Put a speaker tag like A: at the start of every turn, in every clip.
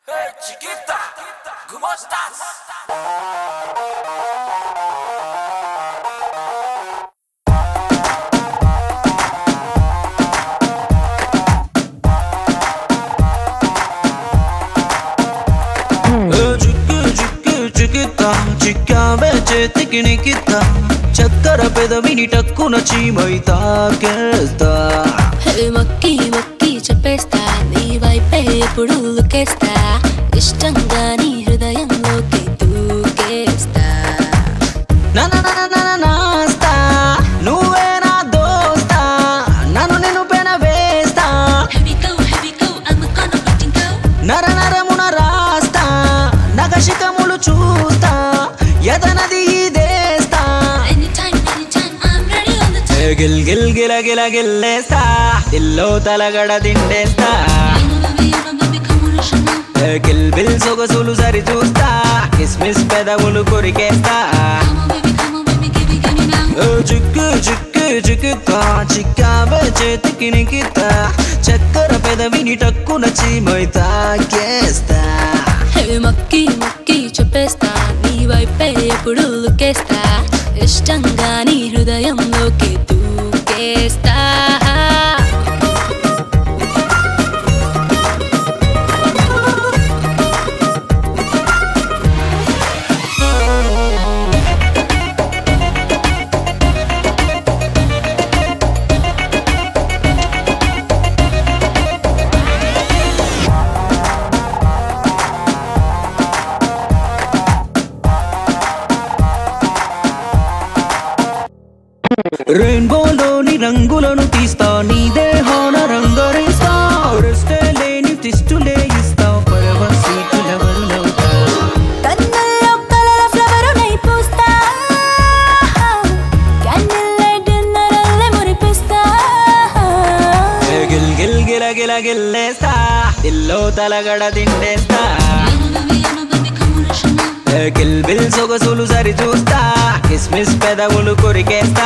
A: Hey, chiquita, ¿cómo estás?
B: చిక్కు చిక్కు చికిత్త చిక్కావే చేతికి నికిత్త చక్కర పెదవిని టక్కున చీమై తాకేస్తా
C: హే మొక్కి మొక్కి చెప్పేస్తా నీ వైపే ఎప్పుడు లుకేస్తా ఇష్టంగా నీ హృదయంలోకి దూకేస్తా
B: నా నా నా నా నా నాస్తా నువ్వే నా దోస్తా నన్ను నేను పెన వేస్తా
C: Here we go, here we go, I'm gonna let you go.
B: నర నరమున రాస్తా నగశికములు చూస్తా యదనది ఇదేస్తా
C: Anytime, anytime, I'm ready on the
B: A
C: time.
B: Gill గిల్ గిల గిల గిల్లేస్తా ఇల్లో తలగడ తిండేస్తా
C: You know, baby, you know, baby, come on, rush on.
B: ఏ గిల్ బిల్ సొగసులు సరి చూస్తా కిస్మిస్ పెదవులు కొరికేస్తా
C: Come on, baby, come on, baby, give me, give me now.
B: ఓ చిక్కు చిక్కు చిక్కుతా చిక్కావే చేతికి నికితా చక్కర పెదవిని టక్కున చీమై తాకేస్తా
C: హే మొక్కి మొక్కి చెప్పేస్తా నీ వైపే ఎప్పుడు లుకేస్తా ఇష్టంగా నీ హృదయంలోకి దూకేస్తా
B: రెయిన్బోలోని రంగులను తీస్తా నీ దేహాన రంగరేస్తా రెస్టే లేని తిష్టులే ఇస్తా పరవ సీటులెవరు నవ్వుతా
C: కన్నుల్లో కలల ఫ్లవరు నై పూస్తా క్యాండిల్ డిన్నర్ అల్లె మురిపిస్తా
B: ఏ గిల్ గిల్ గిల గిల గిల్లేస్తా ఇల్లో తలగడ తిండేస్తా ఏ గిల్ బిల్ సొగసులు సరి చూస్తా కిస్మిస్ పెదవులు కొరికేస్తా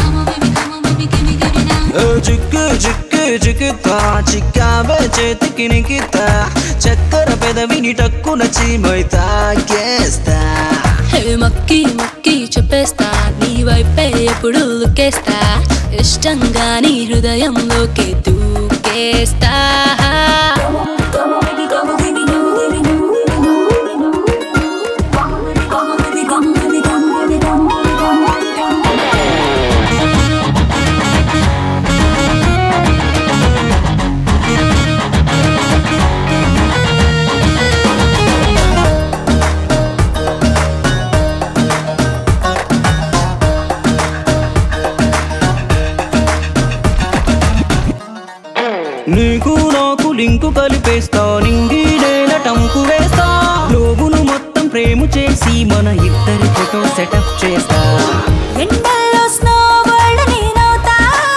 B: ఓ చిక్కు చిక్కు చిక్కుతా చిక్కావే చేతికి నికితా చక్కర పెదవిని టక్కున చీమై తాకేస్తా
C: హే మొక్కి మొక్కి చెప్పేస్తా నీ వైపే ఎప్పుడు లుకేస్తా ఇష్టంగా నీ హృదయంలోకి దూకేస్తా
B: నీకు నాకు లింకు కలిపేస్తా నింగి నేల టంకు వేస్తా లోగును మొత్తం ప్రేమ చేసి మన ఇద్దరి ఫోటో సెటప్ చేస్తా
C: ఎండల్లో స్నో వరల్డ్ నేనవుతా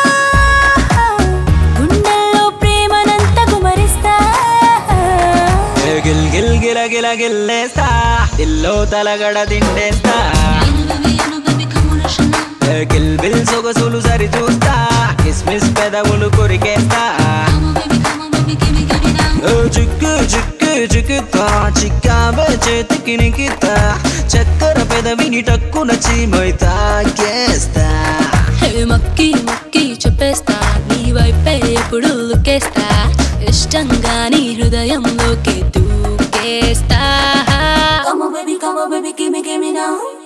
C: గుండెల్లో ప్రేమనంత కుమరిస్తా
B: ఏ గిల్ గిల్ గిల గిల గిల్లేస్తా ఇల్లో తలగడ తిండేస్తా ఏ గిల్ బిల్ సొగసులు సరి చూస్తా కిస్మిస్ పెదవులు కొరికేస్తా ఓ చిక్కు చిక్కు చిక్కుతా చిక్కావే చేతికి నికితా చక్కర పెదవిని టక్కున చీమై తాకేస్తా
C: హే మొక్కి మొక్కి చెప్పేస్తా నీ వైపే ఎప్పుడు లుకేస్తా ఇష్టంగా నీ హృదయంలోకి దూకేస్తా
D: Come on, baby, come on, baby, give me, give me now.